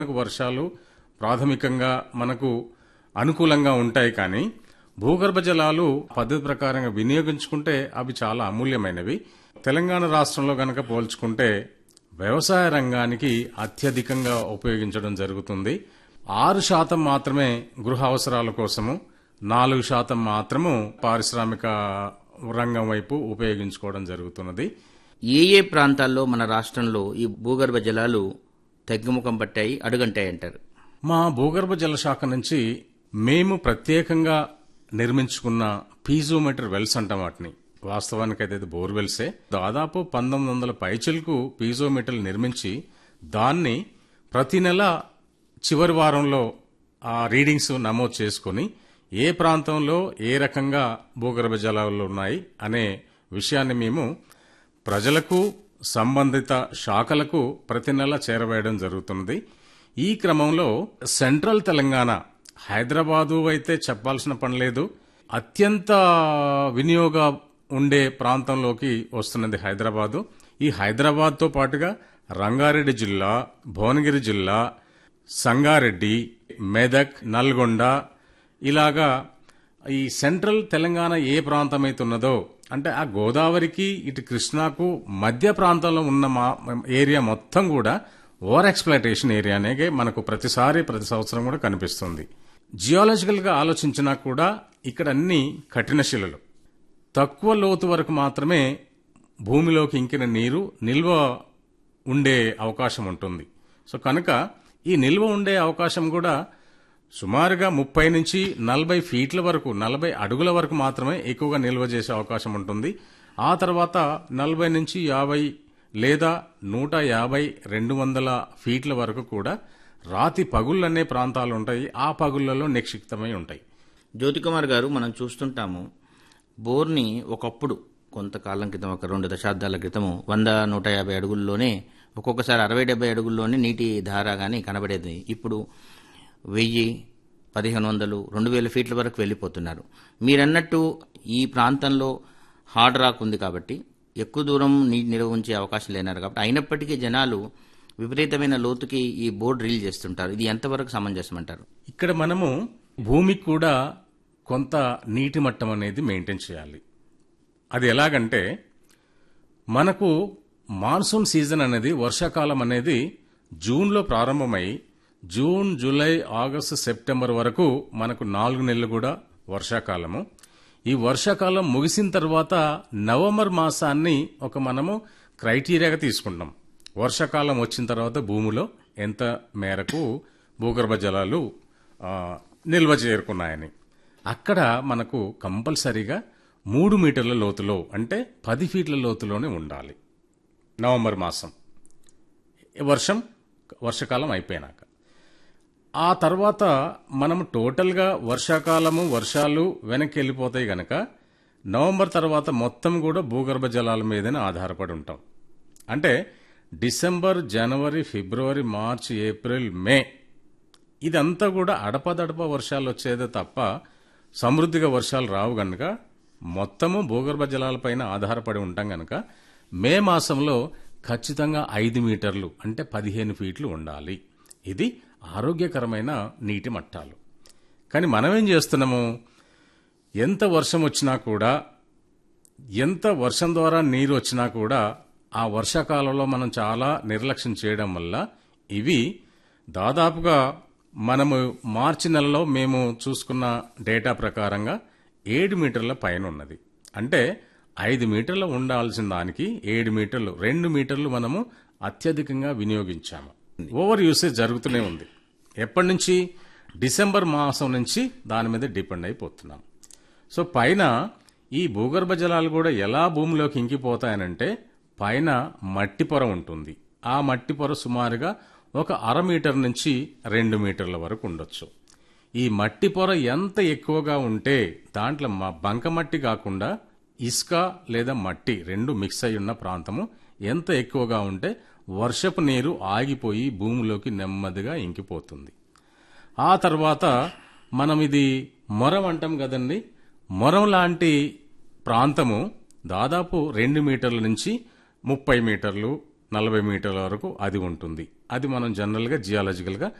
మనకు వర్షాలు ప్రాథమికంగా మనకు అనుకూలంగా ఉంటాయి కానీ భూగర్భ జలాలు పద్ధతి ప్రకారంగా వినియోగించుకుంటే అవి చాలా అమూల్యమైనవి తెలంగాణ రాష్ట్రంలో గనక పోల్చుకుంటే వ్యవసాయ రంగానికి అత్యధికంగా ఉపయోగించడం జరుగుతుంది ఆరు శాతం మాత్రమే గృహ అవసరాల కోసము నాలుగు శాతం మాత్రము పారిశ్రామిక రంగం వైపు ఉపయోగించుకోవడం జరుగుతున్నది ఏ ఏ ప్రాంతాల్లో మన రాష్ట్రంలో ఈ భూగర్భ జలాలు తగ్గుముఖం పట్టాయి అడుగంటాయి అంటారు మా భూగర్భ జల శాఖ నుంచి మేము ప్రత్యేకంగా నిర్మించుకున్న పీజోమీటర్ వెల్స్ అంటాం వాటిని వాస్తవానికి అయితే బోర్వెల్సే దాదాపు పంతొమ్మిది వందల పైచలకు పీజోమీటర్లు నిర్మించి దాన్ని ప్రతి నెల చివరి వారంలో ఆ రీడింగ్స్ నమోదు చేసుకుని ఏ ప్రాంతంలో ఏ రకంగా భూగర్భ జలాలు ఉన్నాయి అనే విషయాన్ని మేము ప్రజలకు సంబంధిత శాఖలకు ప్రతి నెల చేరవేయడం జరుగుతున్నది ఈ క్రమంలో సెంట్రల్ తెలంగాణ హైదరాబాదు అయితే చెప్పాల్సిన పని లేదు అత్యంత వినియోగ ఉండే ప్రాంతంలోకి వస్తున్నది హైదరాబాదు ఈ హైదరాబాద్తో పాటుగా రంగారెడ్డి జిల్లా భువనగిరి జిల్లా సంగారెడ్డి మెదక్ నల్గొండ ఇలాగా ఈ సెంట్రల్ తెలంగాణ ఏ ప్రాంతం అయితే ఉన్నదో అంటే ఆ గోదావరికి ఇటు కృష్ణాకు మధ్య ప్రాంతంలో ఉన్న మా ఏరియా మొత్తం కూడా ఓవర్ ఎక్స్ప్లాయిటేషన్ ఏరియానే మనకు ప్రతిసారి ప్రతి సంవత్సరం కూడా కనిపిస్తుంది జియాలజికల్ గా ఆలోచించినా కూడా ఇక్కడ అన్ని కఠిన శిలలు తక్కువ లోతు వరకు మాత్రమే భూమిలోకి ఇంకిన నీరు నిల్వ ఉండే అవకాశం ఉంటుంది సో కనుక ఈ నిల్వ ఉండే అవకాశం కూడా సుమారుగా ముప్పై నుంచి నలభై ఫీట్ల వరకు నలభై అడుగుల వరకు మాత్రమే ఎక్కువగా నిల్వ చేసే అవకాశం ఉంటుంది ఆ తర్వాత నలభై నుంచి యాభై లేదా నూట యాభై రెండు వందల ఫీట్ల వరకు కూడా రాతి పగుళ్ళనే ప్రాంతాలు ఉంటాయి ఆ పగుళ్లలో నిక్షిప్తమై ఉంటాయి జ్యోతికుమార్ గారు మనం చూస్తుంటాము బోర్ని ఒకప్పుడు కొంతకాలం క్రితం ఒక రెండు దశాబ్దాల క్రితము వంద నూట యాభై అడుగుల్లోనే ఒక్కొక్కసారి అరవై డెబ్బై అడుగుల్లోనే నీటి ధార కానీ కనబడేది ఇప్పుడు వెయ్యి పదిహేను వందలు రెండు వేల ఫీట్ల వరకు వెళ్ళిపోతున్నారు మీరన్నట్టు ఈ ప్రాంతంలో హార్డ్ రాక్ ఉంది కాబట్టి ఎక్కువ దూరం నీటి నిల్వ ఉంచే అవకాశం లేనారు కాబట్టి అయినప్పటికీ జనాలు విపరీతమైన లోతుకి ఈ బోర్డు రీల్ చేస్తుంటారు ఇది ఎంతవరకు సమంజసం అంటారు ఇక్కడ మనము భూమికి కూడా కొంత నీటి మట్టం అనేది మెయింటైన్ చేయాలి అది ఎలాగంటే మనకు మాన్సూన్ సీజన్ అనేది వర్షాకాలం అనేది జూన్లో ప్రారంభమై జూన్ జూలై ఆగస్టు సెప్టెంబర్ వరకు మనకు నాలుగు నెలలు కూడా వర్షాకాలము ఈ వర్షాకాలం ముగిసిన తర్వాత నవంబర్ మాసాన్ని ఒక మనము క్రైటీరియాగా తీసుకుంటాం వర్షాకాలం వచ్చిన తర్వాత భూమిలో ఎంత మేరకు భూగర్భ జలాలు ఆ, నిల్వ చేరుకున్నాయని అక్కడ మనకు కంపల్సరీగా మూడు మీటర్ల లోతులో అంటే పది ఫీట్ల లోతులోనే ఉండాలి నవంబర్ మాసం వర్షం వర్షాకాలం అయిపోయినాక ఆ తర్వాత మనం టోటల్గా వర్షాకాలము వర్షాలు వెనక్కి వెళ్ళిపోతాయి గనక నవంబర్ తర్వాత మొత్తం కూడా భూగర్భ జలాల మీదనే ఆధారపడి ఉంటాం అంటే డిసెంబర్ జనవరి ఫిబ్రవరి మార్చ్ ఏప్రిల్ మే ఇదంతా కూడా అడపదడప వర్షాలు వచ్చేదే తప్ప సమృద్ధిగా వర్షాలు రావు గనుక మొత్తము భూగర్భ జలాలపైన ఆధారపడి ఉంటాం గనుక మే మాసంలో ఖచ్చితంగా ఐదు మీటర్లు అంటే పదిహేను ఫీట్లు ఉండాలి ఇది ఆరోగ్యకరమైన నీటి మట్టాలు కానీ మనం ఏం చేస్తున్నాము ఎంత వర్షం వచ్చినా కూడా ఎంత వర్షం ద్వారా నీరు వచ్చినా కూడా ఆ వర్షాకాలంలో మనం చాలా నిర్లక్ష్యం చేయడం వల్ల ఇవి దాదాపుగా మనము మార్చి నెలలో మేము చూసుకున్న డేటా ప్రకారంగా ఏడు మీటర్ల పైన ఉన్నది అంటే ఐదు మీటర్లు ఉండాల్సిన దానికి ఏడు మీటర్లు రెండు మీటర్లు మనము అత్యధికంగా వినియోగించాము ఓవర్ యూసేజ్ జరుగుతూనే ఉంది ఎప్పటి నుంచి డిసెంబర్ మాసం నుంచి దాని మీద డిపెండ్ అయిపోతున్నాం సో పైన ఈ భూగర్భ జలాలు కూడా ఎలా భూమిలోకి ఇంకిపోతాయనంటే పైన మట్టి పొర ఉంటుంది ఆ మట్టి పొర సుమారుగా ఒక అర మీటర్ నుంచి రెండు మీటర్ల వరకు ఉండొచ్చు ఈ మట్టి పొర ఎంత ఎక్కువగా ఉంటే దాంట్లో మ- బంకమట్టి కాకుండా ఇసుక లేదా మట్టి రెండు మిక్స్ అయి ఉన్న ప్రాంతము ఎంత ఎక్కువగా ఉంటే వర్షపు నీరు ఆగిపోయి భూమిలోకి నెమ్మదిగా ఇంకిపోతుంది ఆ తర్వాత మనం ఇది మొరం అంటాం కదండి మొరం లాంటి ప్రాంతము దాదాపు రెండు మీటర్ల నుంచి ముప్పై మీటర్లు నలభై మీటర్ల వరకు అది ఉంటుంది అది మనం జనరల్గా జియాలజికల్గా